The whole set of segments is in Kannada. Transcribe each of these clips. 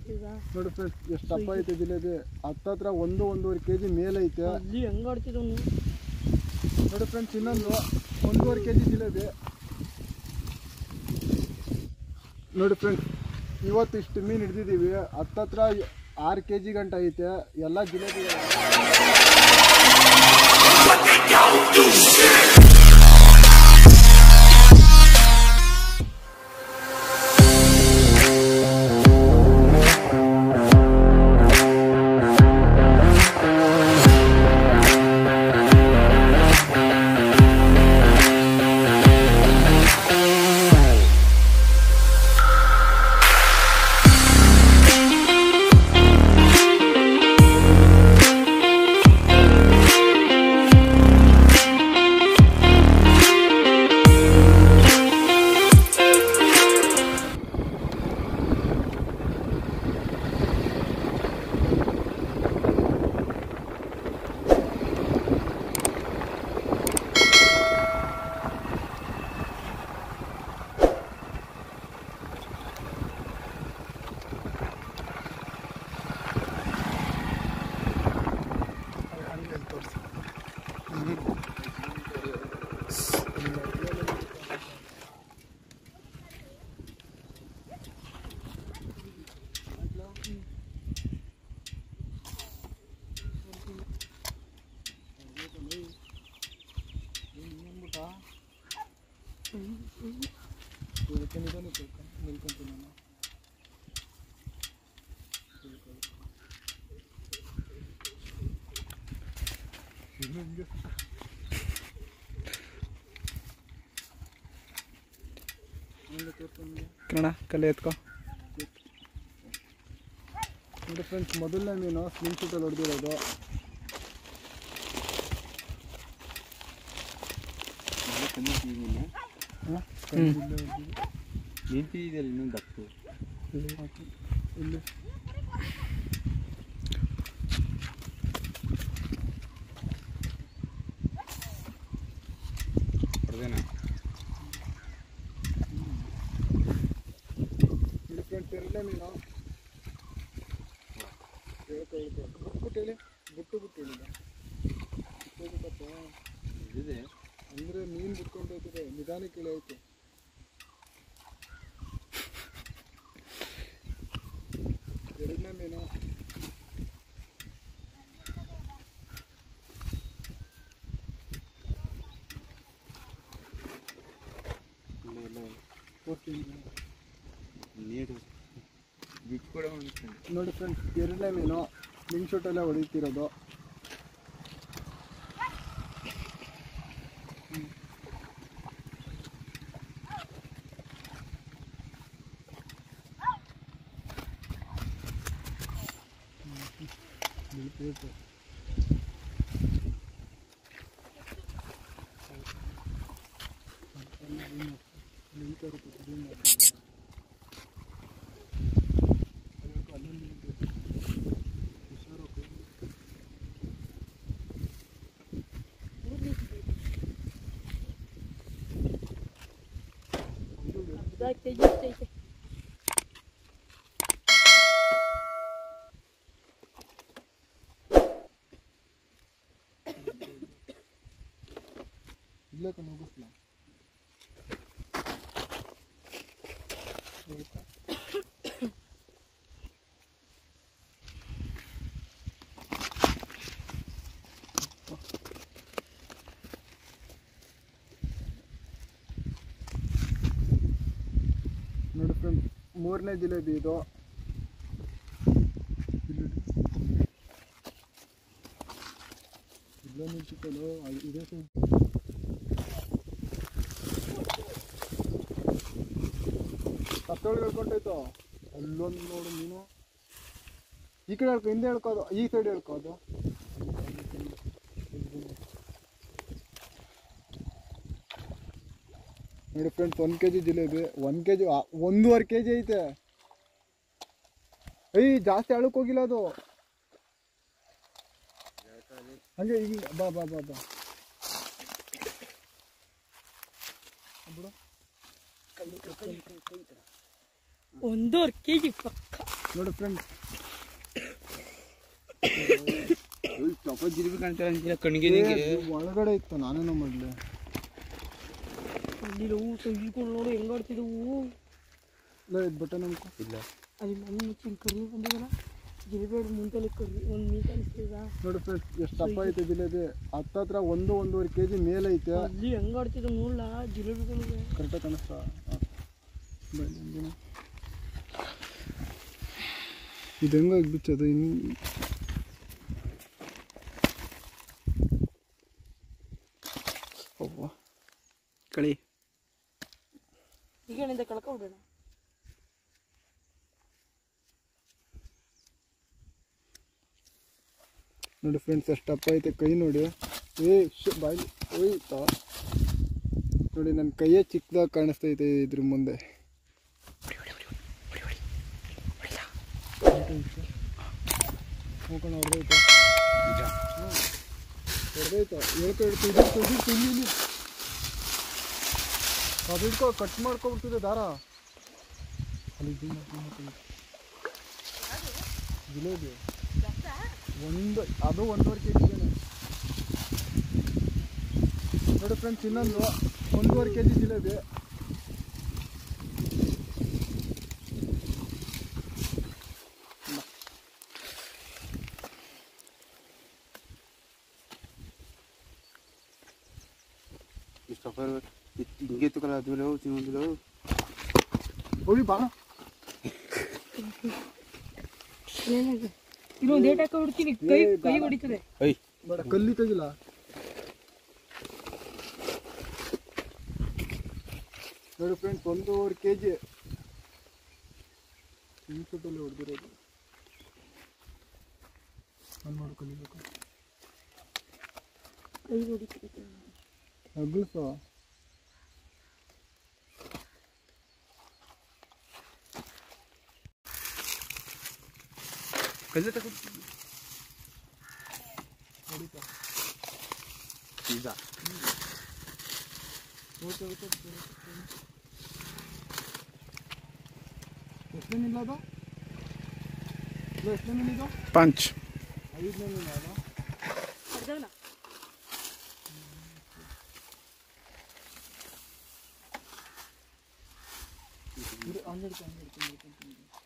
ಈಗ ನೋಡಿ ಫ್ರೆಂಡ್ಸ್ ಎಷ್ಟು ದಪ್ಪ ಐತೆ ಜಿಲೇಬಿ ಹತ್ತತ್ರ ಒಂದು ಒಂದೂವರೆ ಕೆ ಜಿ ಮೇಲೆ ಐತೆ ಅಲ್ಲಿ ಹೆಂಗ್ ಆಡ್ತಿದ್ದವನು ನೋಡಿ ಫ್ರೆಂಡ್ಸ್ ಇನ್ನೊಂದು ಒಂದೂವರೆ ಕೆ ಜಿ ಜಿಲೇಬಿ ನೋಡಿ ಫ್ರೆಂಡ್ಸ್ ಇವತ್ತು ಇಷ್ಟು ಮೀನು ಹಿಡ್ದಿದ್ದೀವಿ ಹತ್ತತ್ರ ಆರು ಕೆ ಜಿ ಗಂಟ ಐತೆ ಎಲ್ಲ ಜಿಲೇಬಿ ಕನ್ನಡ ಕಲೆ ಎತ್ಕೋ ನೋಡಿ ಫ್ರೆಂಡ್ಸ್ ಮೊದಲನೇ ಮೀನು ಸ್ಲಿಂಗ್ ಶೂಟಲ್ಲಿ ಹೊಡೆದಿರೋದು ನಿಂತಿದೆಯಲ್ಲ ಇನ್ನೊಂದು ದಪ್ಪು ಇಲ್ಲಿ ಹೊಡೆದೇನ ಇಲ್ಲಿ ಫ್ರೆಂಡ್ಸ್ ಎರಡನೇ ಮೀನು ಹೇಳ್ಕೊ ಹೇಳ್ಕೊ ಬಿಟ್ಬಿಟ್ಟು ಹೇಳಿ ಬಿಟ್ಟು ಬಿಟ್ಟು ಹೇಳಿದ ಇದೆ ಅಂದರೆ ಮೀನು ಬಿಟ್ಕೊಂಡು ಹೋಗ್ತದೆ ನಿಧಾನಕ್ಕೆ ಇಳಿ ಆಯ್ತು ಎರಡನೇ ಮೀನು ಇಲ್ಲ ಇಲ್ಲ ತೋರ್ಸ್ತೀನಿ. ನೀರು ಬಿಟ್ಟು ಕೂಡ ಅನ್ಕೊಂಡು ನೋಡಿ ಫ್ರೆಂಡ್ಸ್ ಎರಡನೇ ಮೀನು ಸ್ಲಿಂಗ್ ಶೂಟಲ್ಲೇ ಹೊಡಿತಿರೋದು ಅರ್ಧ ಕೆ ಜಿ ಐತೆ ಇಲ್ಲೇ ಕಣ್ ಮುಗಿಸ್ಲಾ ನೋಡಿ ಫ್ರೆಂಡ್ಸ್ ಮೂರನೇ ಜಿಲೇಬಿ ಇದು ಇಲ್ಲಿ ಇಲ್ಲೇ ನಿಂತಿತ್ತಲ್ಲೋ ಅದು ಇದೇ ಸೈಡ್ ಕತ್ತೊಳಗೆ ಹೇಳ್ಕೊಂಡೈತೋ ಅಲ್ಲೊಂದು ನೋಡು ನೀನು ಈ ಕಡೆ ಹೇಳ್ಕೊ ಹಿಂದೆ ಹೇಳ್ಕೋದು ಈ ಸೈಡ್ ಹೇಳ್ಕೋದು ನೋಡಿ ಫ್ರೆಂಡ್ಸ್ ಒಂದು ಕೆ ಜಿ ಜಿಲೇಬಿ ಒಂದು ಕೆ ಜಿ ಒಂದೂವರೆ ಕೆ ಜಿ ಐತೆ ಏಯ್ ಜಾಸ್ತಿ ಅಳಕ್ ಹೋಗಿಲ್ಲ ಅದು ಹಂಗೆ ಈಗ ಬಾ ಬಾ ಬಾ ಬಾ ಬಿಡು ಒಂದೂವರೆ ಕೆ ಜಿ ಪಕ್ಕ ನೋಡಿ ಫ್ರೆಂಡ್ ಚಪ್ಪ ಜಿರಿಬಿ ಕಾಣ್ತಾ ಅಂತೀರ ಕಣ್ಗೆ ನಿಂಗೆ ಒಳಗಡೆ ಇತ್ತು ನಾನೇನೋ ಮಾಡಲಿ ಅಲ್ಲಿ ಹೂ ತೆಗಿಕೊಂಡು ನೋಡು ಹೆಂಗ್ ಆಡ್ತಿದ್ವು ಇಲ್ಲ ಇದು ಬಟ್ಟೆ ನಮ್ಗೆ ಇಲ್ಲ ಅಲ್ಲಿ ಮಣ್ಣು ಮುಚ್ಚಿನ ಕರ್ರಿ ಬಂದಿದಲ್ಲ ಜಿಲೇಬೇಡ ಮುಂತಲ್ಲಿ ಕರ್ರಿ ಒಂದು ಮೀನು ಕಾಣಿಸ್ತದ ನೋಡಿ ಫ್ರೆಂಡ್ಸ್ ಎಷ್ಟು ದಪ್ಪ ಐತೆ ಜಿಲೇಬಿ ಹತ್ತತ್ರ ಒಂದು ಒಂದೂವರೆ ಕೆ ಜಿ ಮೇಲೆ ಐತೆ ಅಲ್ಲಿ ಹೆಂಗ್ ಆಡ್ತಿದ್ವು ನೋಡ್ಲ ಜಿಲೇಬಿಗಳಿಗೆ ಕರೆಕ್ಟಾಗಿ ಕಾಣಿಸ್ತಾ ಹಾಂ. ಬನ್ನಿ, ಒಂದಿನ. ಇದು ಹೆಂಗಾಗಿ ಬಿಚ್ಚೋದು ಇನ್ನು ಅವ್ವ ಕಳಿ ಈಗ ಏನಿಂದ ಕಳ್ಕೊಬಿಡೋಣ ನೋಡಿ ಫ್ರೆಂಡ್ಸ್ ಎಷ್ಟು ದಪ್ಪ ಐತೆ ಕೈ ನೋಡಿ ಏ ಶ್ ಬಾಯ್ಲಿ ಹೋಯ್ತಾ ನೋಡಿ ನನ್ನ ಕೈಯೇ ಚಿಕ್ಕದಾಗಿ ಕಾಣಿಸ್ತೈತೆ ಇದ್ರ ಮುಂದೆ ಹೋಗೋಣ ಹೊಡೆದೈತೆ ಹೊಡೆದೈತೆ ಹೇಳ್ಕೊ ಹಿಡ್ತು ಇದಿತ್ತು ಇದಿತ್ತು ಇಲ್ಲಿ ಇಲ್ಲಿ ಅದು ಹಿಡ್ಕೊ ಕಟ್ ಮಾಡ್ಕೊಬಿಡ್ತಿದೆ ದಾರ ಅಲ್ಲಿ ಇದು ಮಾಡ್ಕೊಂಡು ಮಾಡ್ಕೊಂಡು. ಜಿಲೇಬಿ ಒಂದು ಅದು ಒಂದೂವರೆ ಕೆ ಜಿ ನೋಡಿ ಫ್ರೆಂಡ್ಸ್ ಇನ್ನೊಂದು ಒಂದೂವರೆ ಕೆ ಜಿ ಜಿಲೇಬಿ ಇಷ್ಟಪ್ಪ ಹಿಂಗೆ ತುಕಲ್ಲ ಅದ್ಮೇಲೆ ತಿನ್ನೋದಿಲ್ಲ ಹೋಗಿ ಬಾಣ ಇನ್ನೊಂದು ಏಟ್ ಹಾಕಿ ಬಿಡ್ತೀನಿ ಕೈ ಏ, ಕೈ ಬೇಡ. ಹೊಡಿತದೆ ಐ ಬೇಡ ಕಲ್ಲಿ ತೆಗಿಲ್ಲ ನೋಡಿ ಫ್ರೆಂಡ್ಸ್ ಒಂದೂವರೆ ಕೆ ಜಿ ಇನ್ಸುಟ್ಟಲ್ಲಿ ಹೊಡೆದಿರೋದು ನಾನು ಮಾಡಿ ಕಲಿಬೇಕು ಕೈ ಹೊಡಿತದೆ ಅಗ್ಲಿಸ ಕಲ್ಲು ತಗೋ ಹೊಡಿತಾ ಈಗ ಓಕೆ ಓಕೆ ಎಷ್ಟನೇ ನಿಲ್ಲ ಅದು ಇದು ಎಷ್ಟನೇ ನಿಲ್ಲ ಇದು ಪಂಚ್ ಐದನೇ ನಿಲ್ಲ ಅದು ಹೊಡ್ದವ್ನ? ಇದು ಹಂಗೆ ಹಿಡ್ಕೊ, ಹಂಗೆ ಹಿಡ್ಕೊ, ಹಂಗೆ ಹಿಡ್ಕೊ, ಹಂಗೆ ಹಿಡ್ಕೊ.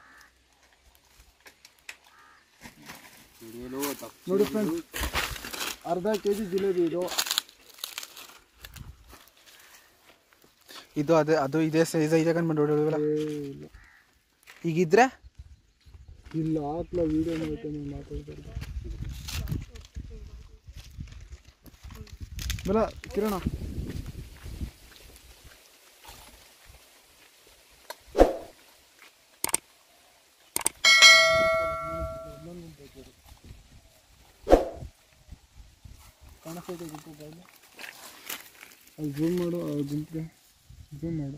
ಹಿಡಿಯಲು ತಪ್ಪು ನೋಡಿ ಫ್ರೆಂಡ್ಸ್ ಅರ್ಧ ಕೆ ಜಿ ಜಿಲೇಬಿ ಇದು ಇದು ಅದೇ ಅದು ಇದೇ ಸೈಜ್ ಐತೆ ಕಂಡು ಹೊಡಿಯೋಲ್ಲ ಏ, ಇಲ್ಲ ಈಗಿದ್ರೆ ಇಲ್ಲ ಹಾಕ್ಲ ವಿಡಿಯೋ ಮಾಡ್ತೇನೆ ಮಾತಾಡ್ಬಾರ್ದು ಬಲ ಕಿರಣ ಕಾಣಿಸ್ತೈತೆ ಗುಂಪು ಬಾಯ್ಲಿ ಅದು ಝೂಮ್ ಮಾಡು ಆ ಗುಂಪಿಗೆ ಝೂಮ್ ಮಾಡು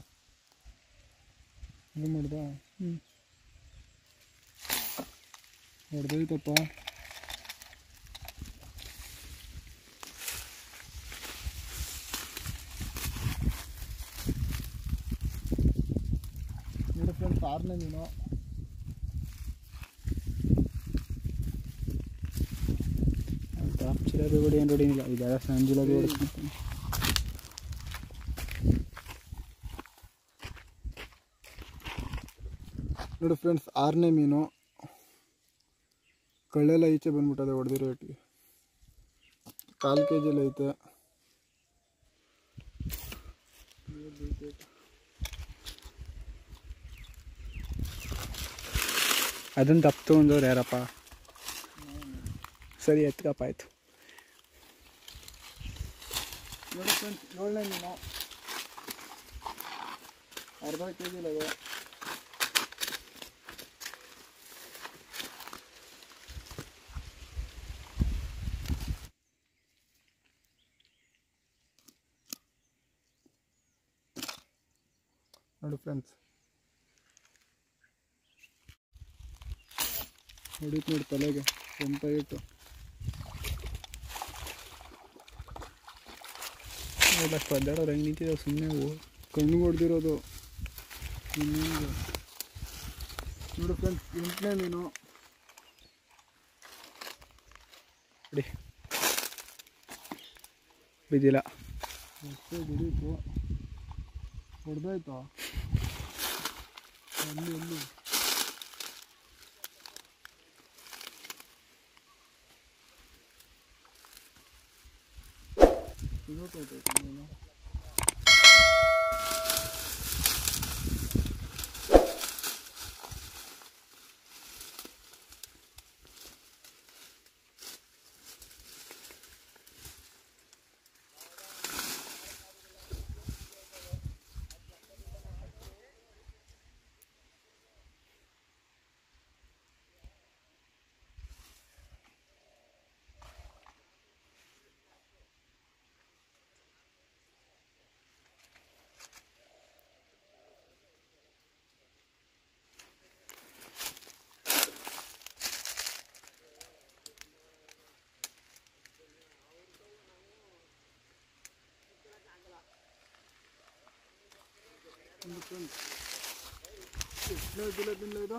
ಝೂಮ್ ಮಾಡ್ದಾ ಹ್ಞೂ ಹೊಡೆದೈತಪ್ಪ ನೋಡಿ ಫ್ರೆಂಡ್ಸ್ ಆರನೇ ಮೀನು ಟಾಪ್ ಜಿಲೇಬಿ ಹೊಡಿ ಏನು ಹೊಡಿನಿಲ್ಲ ಇದೆಲ್ಲ ಸಣ್ಣ ಜಿಲೇಬಿ ಹೊಡಿಸ್ತೀನಿ ನೋಡಿ ಫ್ರೆಂಡ್ಸ್ ಆರನೇ ಮೀನು ಕಳ್ಳೆಲ್ಲ ಈಚೆ ಬಂದ್ಬಿಟ್ಟದೆ ಹೊಡೆದಿರೋ ಒಟ್ಟಿಗೆ ಕಾಲು ಕೆ ಜಿಲಿ ಐತೆ ಅದನ್ನು ತಪ್ಪು ತೊಗೊಂಡವ್ರು ಯಾರಪ್ಪ ಸರಿ ಎತ್ಕಪ್ಪ ಆಯ್ತು ನೋಡಿ ಫ್ರೆಂಡ್ಸ್ ಏಳನೇ ಮೀನು ಅರ್ಧ ಕೆ ಜಿಲಿ ಇದೆ ನೋಡಿ ಫ್ರೆಂಡ್ಸ್ ಹೊಡಿತು ನೋಡಿ ತಲೆಗೆ ಎಂತ ಇಟ್ಟು ಅಷ್ಟು ಒದ್ದಾಡೋರು ಹೆಂಗೆ ನಿಂತಿದ್ದಾವೆ ಸುಮ್ಮನೆ ಹೂವು ಕಣ್ಣು ಹೊಡೆದಿರೋದು ಇನ್ನೇನು ನೋಡು ಫ್ರೆಂಡ್ಸ್ ಎಂಟನೇ ಮೀನು ಬಿಡಿ ಬಿದ್ದಿಲ್ಲ ಎಷ್ಟು ಬಿಡೀತು ಹೊಡೆದಾಯ್ತಾ ಅಲ್ಲಿ ಅಲ್ಲಿ ಇವತ್ತೈತೆ ಮೀನು ಎಷ್ಟನೇ ಜಿಲೇಬಿಲ್ಲ ಇದು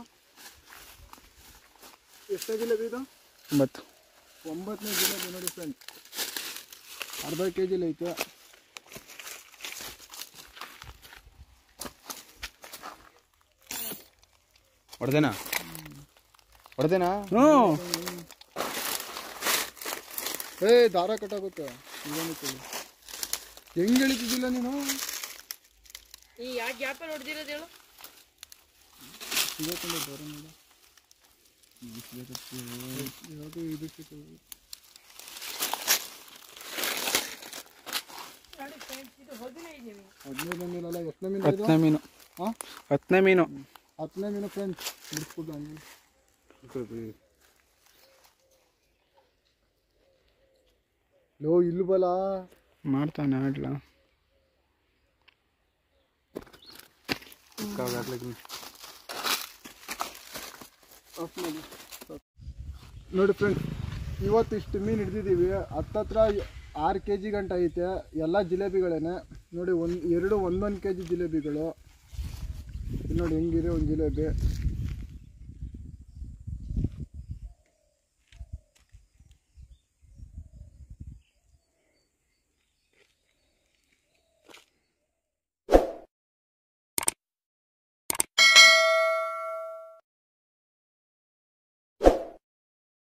ಎಷ್ಟನೇ ಜಿಲೇಬಿ ಇದು ಒಂಬತ್ತು ಒಂಬತ್ತನೇ ಜಿಲೇಬಿ ನೋಡಿ ಫ್ರೆಂಡ್ ಅರ್ಧ ಕೆ ಜಿಲಿ ಐತೆ ಹೊಡೆದೇನಾ ಹೊಡೆದೇನಾ ಹ್ಞೂ ಏ ದಾರ ಕಟ್ಟಾಗುತ್ತೆ ನಿಧಾನಕ್ಕೆ ಹೆಂಗೆ ಎಳಿತಿದ್ದಿಲ್ಲ ನೀನು ಈ ಯಾಕೆ ಗ್ಯಾಪಲ್ಲಿ ಹೊಡೆದಿರೋದು ಹೇಳು ಸಿಗತ್ತಲ್ಲ ದಾರ ನೋಡು ಯಾವುದು ಇದಕ್ಕೆ ತಗೋ. ನೋಡಿ friends, ಇದು ಹದಿನೈದು ಮೀನು ಹದಿನೈದು ಮೀನಲ್ಲ ಎಷ್ಟನೇ ಮೀನು ಇದು ಹತ್ತನೇ ಮೀನು ಹಾಂ ಹತ್ತನೇ ಮೀನು ಹತ್ತನೇ ಮೀನು ಫ್ರೆಂಡ್ಸ್ ಬಿಡಿಸ್ಬಿಟ್ಟು ಹಂಗೆ ಲೋ ಇಲ್ಲಿ ಬಲ ಮಾಡ್ತಾನೆ ಆಡ್ಲ ನೋಡಿ ಫ್ರೆಂಡ್ಸ್ ಇವತ್ತು ಇಷ್ಟು ಮೀನು ಹಿಡ್ದಿದ್ದೀವಿ ಹತ್ತತ್ರ ಆರು ಕೆ ಜಿ ಗಂಟ ಐತೆ ಎಲ್ಲ ಜಿಲೇಬಿಗಳೇನೆ ನೋಡಿ ಒಂದು ಎರಡು ಒಂದೊಂದು ಕೆ ಜಿ ಜಿಲೇಬಿಗಳು ಇಲ್ಲಿ ನೋಡಿ ಹೆಂಗಿದೆ ಒಂದು ಜಿಲೇಬಿ